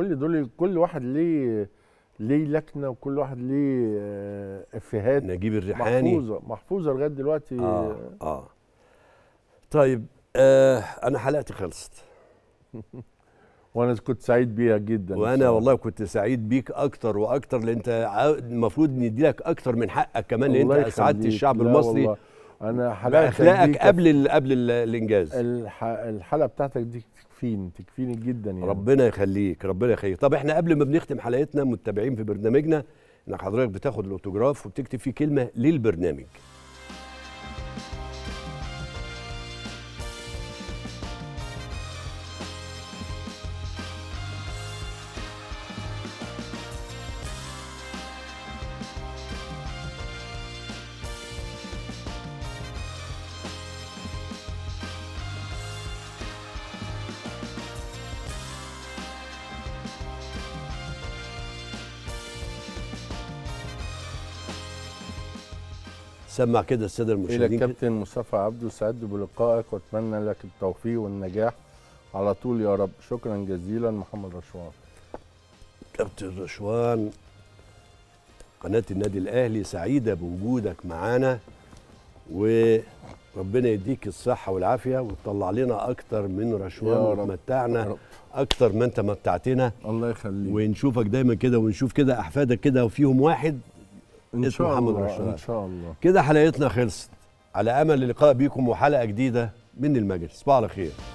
كل دول كل واحد ليه ليه لكنه وكل واحد ليه آه، افيهات نجيب الريحاني محفوظه محفوظه لغايه دلوقتي اه اه طيب آه انا حلقتي خلصت وانا كنت سعيد بيها جدا وانا بصراحة. والله كنت سعيد بيك اكتر واكتر لان انت عاو- المفروض ندي لك اكتر من حقك كمان لان الله انت اسعدت يخليك. الشعب لا المصري والله. انا حلقتك باخلاقك دي قبل ال قبل ال الانجاز الح... الحلقه بتاعتك دي تكفيني تكفيني جدا يعني ربنا يخليك ربنا يخليك طب احنا قبل ما بنختم حلقتنا متابعين في برنامجنا انك حضرتك بتاخد الاوتوجراف وبتكتب فيه كلمه للبرنامج سمع كده الساده الى المشاهدين كده. الكابتن مصطفى عبده سعدت بلقائك واتمنى لك التوفيق والنجاح على طول يا رب شكرا جزيلا محمد رشوان كابتن رشوان قناة النادي الأهلي سعيدة بوجودك معانا وربنا يديك الصحة والعافية وتطلع لنا أكتر من رشوان يا رب. يا وتمتعنا رب. أكتر ما أنت متعتنا الله يخليك ونشوفك دايما كده ونشوف كده أحفادك كده وفيهم واحد ان اسمه شاء محمد الله رشوان. ان شاء الله كده حلقتنا خلصت على أمل اللقاء بيكم وحلقة جديدة من المجلس صباح على خير